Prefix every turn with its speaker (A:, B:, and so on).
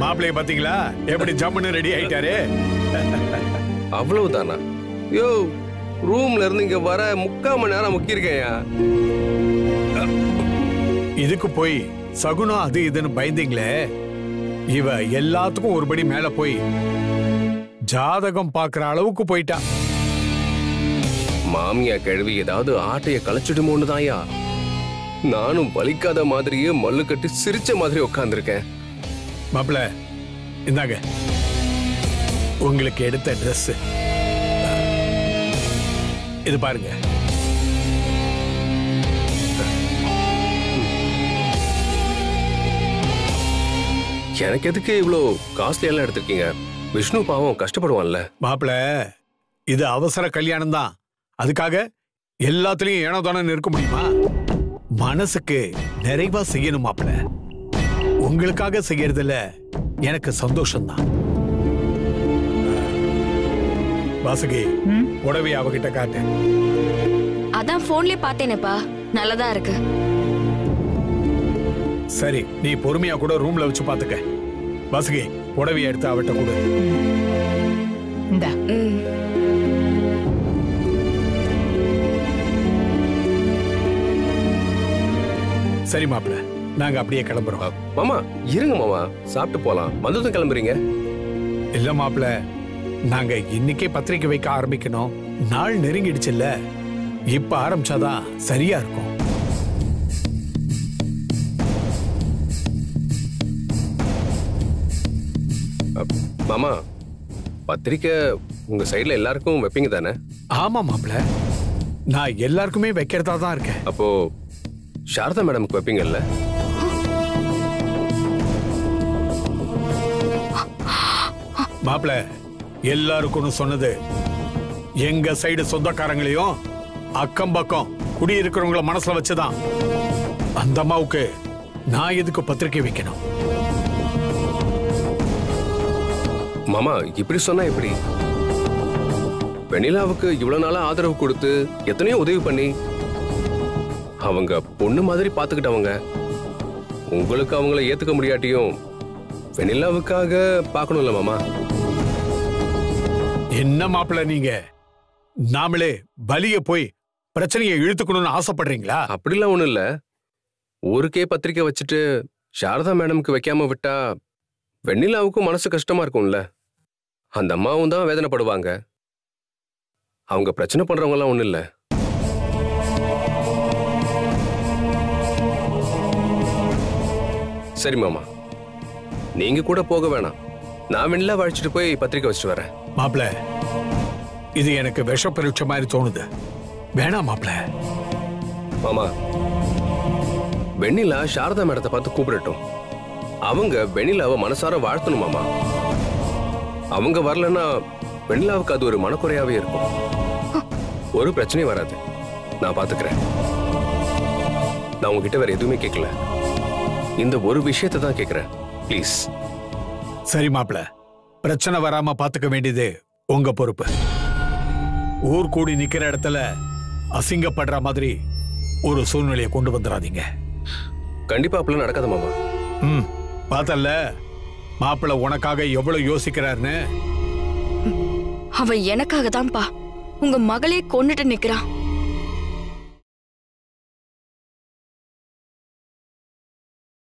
A: மாப்பிள்ளைய பாத்தீங்களா எப்படி ஜம்முன்னு ரெடி ஆயிட்டாரு
B: அவ்வளவுதானா யோ ரூம்ல இருந்து இங்க வர முக்கால் மணி நேரம் முக்கியிருக்கேயா
A: இதுக்கு போய் சகுனம் அது இதுன்னு பயந்தீங்களே இவ எல்லாத்துக்கும் ஒருபடி மேல போய் ஜாதகம் பாக்குற அளவுக்கு போயிட்டா
B: மாமியா கிழவி ஏதாவது ஆட்டைய களைச்சிடுமோன்னு தான்யா நானும் வலிக்காத மாதிரியே மல்லு கட்டி சிரிச்ச மாதிரி உட்காந்துருக்கேன்
A: மாப்பிள இந்தாங்க உங்களுக்கு எடுத்த Dress இது பாருங்க
B: எனக்கு எதுக்கு இவ்வளோ காஸ்ட்லி எல்லாம் எடுத்திருக்கீங்க விஷ்ணு பாவம் கஷ்டப்படுவான்ல
A: மாப்பிள இது அவசர கல்யாணம் தான் அதுக்காக எல்லாத்துலயும் ஏனோ தானே இருக்க முடியுமா மனசுக்கு நிறைவா செய்யணும் மாப்பிள உங்களுக்காக செய்யறதுல எனக்கு சந்தோஷம்தான் வாசுகி
C: ம்?
A: புடவை அவகிட்ட காட்டு
D: அதான் போன்லயே பார்த்தேனேப்பா நல்லதா இருக்கு
A: சரி நீ பொறுமையா கூட ரூம்ல வச்சு பாத்துக்க வாசுகி புடவைய எடுத்து அவட்ட கொடு
C: இந்த
D: ம்
A: சரி மாப்பிள நாங்க அப்படியே கிளம்புறோம்
B: அ, மாமா இருங்க மாமா சாப்பிட்டு போலாம் வந்ததும் கிளம்புறீங்க
A: இல்ல மாப்பிள நாங்க இன்னைக்கே பத்திரிக்கை வைக்க ஆரம்பிக்கணும் நாள் நெருங்கிடுச்சுல்ல இப்ப ஆரம்பிச்சாதான் சரியா இருக்கும்
B: அ, மாமா பத்திரிக்கை உங்க சைடுல எல்லாருக்கும் வைப்பீங்க தானே
A: ஆமா மாப்பிள நான் எல்லாருக்குமே வைக்கிறதா தான் இருக்கேன்
B: அப்போ சாரதா மேடம்க்கு வைப்பீங்கல்ல
A: மாப்பிள எல்லாருக்கும் சொன்னது எங்க சைடு சொந்தக்காரங்களையும் அக்கம் பக்கம் குடியிருக்கிறவங்கள மனசுல வச்சுதான் அந்த அம்மாவுக்கு நான் எதுக்கு பத்திரிக்கை வைக்கணும்
B: மாமா இப்படி சொன்னா எப்படி வெண்ணிலாவுக்கு இவ்வளவு நாளா ஆதரவு கொடுத்து எத்தனையோ உதவி பண்ணி அவங்க பொண்ணு மாதிரி பாத்துக்கிட்டவங்க உங்களுக்கு அவங்கள ஏத்துக்க முடியாட்டியும் வெண்ணிலாவுக்காக பார்க்கணும்ல மாமா
A: என்ன மாப்பிள நீங்க நாமளே பலிய போய் பிரச்சனையை இழுத்துக்கணும்னு ஆசைப்படுறீங்களா
B: அப்படிலாம் ஒண்ணும் இல்ல ஊருக்கே பத்திரிக்கை வச்சுட்டு சாரதா மேடம்க்கு வைக்காம விட்டா வெண்ணிலாவுக்கும் மனசு கஷ்டமா இருக்கும்ல அந்த அம்மாவும் தான் வேதனைப்படுவாங்க அவங்க பிரச்சனை பண்றவங்கலாம் ஒண்ணும் இல்ல சரி மாமா நீங்க கூட போக வேணாம் நான் வெண்ணிலா வழிச்சிட்டு போய் பத்திரிக்கை வச்சுட்டு வரேன்
A: மாப்பிள இது எனக்கு விஷ பரீட்சை மாதிரி தோணுது வேணாம் மாப்பிள
B: மாமா வெண்ணிலா சாரதா மேடத்தை பார்த்து கூப்பிடட்டும் அவங்க வெண்ணிலாவை மனசார வாழ்த்தணும் மாமா அவங்க வரலன்னா வெண்ணிலாவுக்கு அது ஒரு மனக்குறையாவே இருக்கும் ஒரு பிரச்சனையும் வராது நான் பாத்துக்கிறேன் நான் உங்ககிட்ட வேற எதுவுமே கேட்கல இந்த ஒரு விஷயத்தை தான் கேட்கிறேன் ப்ளீஸ்
A: சரி மாப்பிள பிரச்சனை வராம பாத்துக்க வேண்டியது உங்க பொறுப்பு ஊர் கூடி நிக்கிற இடத்துல அசிங்கப்படுற மாதிரி ஒரு சூழ்நிலையை கொண்டு வந்துடாதீங்க
B: கண்டிப்பா அப்படிலாம் நடக்காது மாமா
A: ம் பார்த்தல்ல மாப்பிள உனக்காக எவ்வளவு யோசிக்கிறாருன்னு
D: அவன் எனக்காக தான்ப்பா உங்க மகளே கொன்னுட்டு நிக்கிறான்